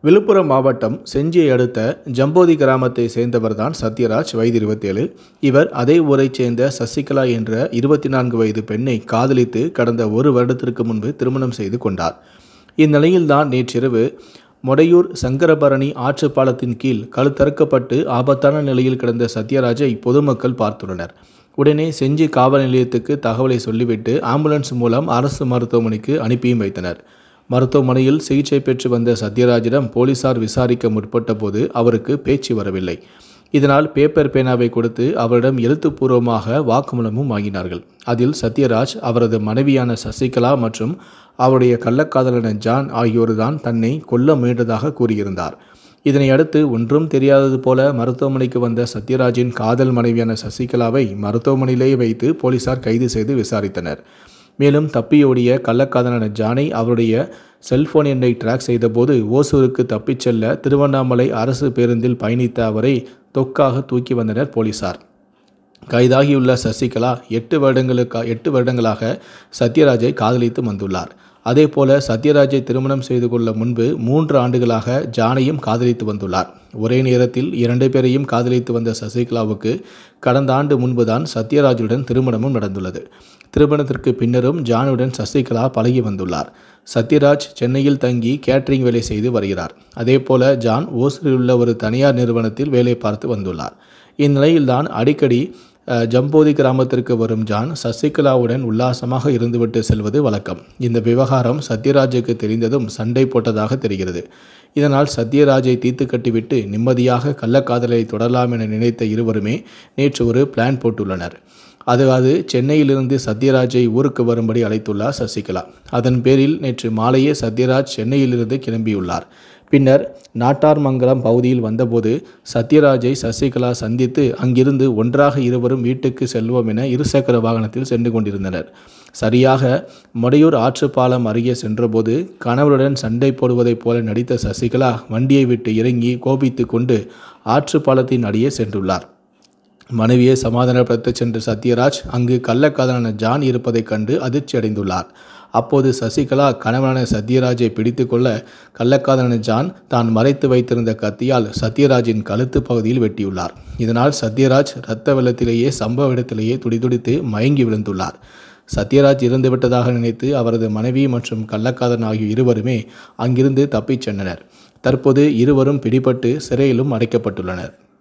விழுப்புரம் மாவட்டம் செஞ்சியை அடுத்த ஜம்போதி கிராமத்தை சேர்ந்தவர்தான் சத்யராஜ் வயது இருபத்தேழு இவர் அதே ஊரைச் சேர்ந்த சசிகலா என்ற இருபத்தி நான்கு வயது பெண்ணை காதலித்து கடந்த ஒரு வருடத்திற்கு முன்பு திருமணம் செய்து கொண்டார் இந்நிலையில்தான் நேற்றிரவு மொடையூர் சங்கரபரணி ஆற்று பாலத்தின் கீழ் கழுத்தறுக்கப்பட்டு ஆபத்தான நிலையில் கிடந்த சத்யராஜை பொதுமக்கள் பார்த்துள்ளனர் உடனே செஞ்சி காவல் நிலையத்துக்கு தகவலை சொல்லிவிட்டு ஆம்புலன்ஸ் மூலம் அரசு மருத்துவமனைக்கு அனுப்பியும் வைத்தனர் மருத்துவமனையில் சிகிச்சை பெற்று வந்த சத்யராஜிடம் போலீசார் விசாரிக்க முற்பட்ட போது அவருக்கு பேச்சு வரவில்லை இதனால் பேப்பர் பேனாவை கொடுத்து அவரிடம் எழுத்துப்பூர்வமாக வாக்குமூலமும் வாங்கினார்கள் அதில் சத்யராஜ் அவரது மனைவியான சசிகலா மற்றும் அவருடைய கள்ளக்காதலன ஜான் ஆகியோர்தான் தன்னை கொல்ல முயன்றதாக கூறியிருந்தார் இதனை அடுத்து ஒன்றும் தெரியாதது போல மருத்துவமனைக்கு வந்த சத்யராஜின் காதல் மனைவியான சசிகலாவை மருத்துவமனையிலேயே வைத்து போலீசார் கைது செய்து விசாரித்தனர் மேலும் தப்பியோடிய கள்ளக்காதலான ஜானை அவருடைய செல்போன் எண்ணை ட்ராக் செய்தபோது ஓசூருக்கு தப்பிச் செல்ல திருவண்ணாமலை அரசு பேருந்தில் பயணித்த அவரை தொக்காக தூக்கி வந்தனர் போலீசார் கைதாகியுள்ள சசிகலா எட்டு வருடங்களுக்கு எட்டு வருடங்களாக சத்யராஜை காதலித்து வந்துள்ளார் அதேபோல சத்யராஜை திருமணம் செய்து கொள்ள முன்பு மூன்று ஆண்டுகளாக ஜானையும் காதலித்து வந்துள்ளார் ஒரே நேரத்தில் இரண்டு பேரையும் காதலித்து வந்த சசிகலாவுக்கு கடந்த ஆண்டு முன்புதான் சத்யராஜுடன் திருமணமும் நடந்துள்ளது திருமணத்திற்கு பின்னரும் ஜானுடன் சசிகலா பழகி வந்துள்ளார் சத்யராஜ் சென்னையில் தங்கி கேட்டரிங் வேலை செய்து வருகிறார் அதேபோல ஜான் ஓசூரில் உள்ள ஒரு தனியார் நிறுவனத்தில் வேலை பார்த்து வந்துள்ளார் இந்நிலையில்தான் அடிக்கடி அஹ், ஜம்போதி கிராமத்திற்கு வரும் ஜான் சசிகலாவுடன் உல்லாசமாக இருந்துவிட்டு செல்வது வழக்கம் இந்த விவகாரம் சத்யராஜுக்கு தெரிந்ததும் சண்டை போட்டதாக தெரிகிறது இதனால் சத்யராஜை தீர்த்து கட்டிவிட்டு நிம்மதியாக கள்ளக்காதலை தொடரலாம் என நினைத்த இருவருமே நேற்று ஒரு பிளான் போட்டுள்ளனர் அதாவது சென்னையிலிருந்து சத்யராஜை ஊருக்கு வரும்படி அழைத்துள்ளார் சசிகலா அதன் பேரில் நேற்று மாலையே சத்யராஜ் சென்னையிலிருந்து கிளம்பியுள்ளார் பின்னர் நாட்டார்மங்கலம் பகுதியில் வந்தபோது சத்யராஜை சசிகலா சந்தித்து அங்கிருந்து ஒன்றாக இருவரும் வீட்டுக்கு செல்வோம் என இருசக்கர வாகனத்தில் சென்று கொண்டிருந்தனர் சரியாக மொடையூர் ஆற்றுப்பாலம் அருகே சென்றபோது கணவருடன் சண்டை போடுவதைப் போல நடித்த சசிகலா வண்டியை விட்டு இறங்கி கோபித்து கொண்டு ஆற்றுப்பாலத்தின் அடியே சென்றுள்ளார் மனைவியை சமாதானப்படுத்த சென்ற சத்யராஜ் அங்கு கள்ளக்காதலான ஜான் இருப்பதைக் கண்டு அதிர்ச்சி அடைந்துள்ளார் அப்போது சசிகலா கணவனான சத்யராஜை பிடித்து கொள்ள கள்ளக்காதலான ஜான் தான் மறைத்து வைத்திருந்த கத்தியால் சத்யராஜின் கழுத்து பகுதியில் வெட்டியுள்ளார் இதனால் சத்யராஜ் இரத்த வெள்ளத்திலேயே சம்பவ இடத்திலேயே துடிதுடித்து மயங்கி விழுந்துள்ளார் சத்யராஜ் இறந்துவிட்டதாக நினைத்து அவரது மனைவி மற்றும் கள்ளக்காதலன் ஆகிய இருவருமே அங்கிருந்து தப்பிச் சென்றனர் தற்போது இருவரும் பிடிபட்டு சிறையிலும் அடைக்கப்பட்டுள்ளனர்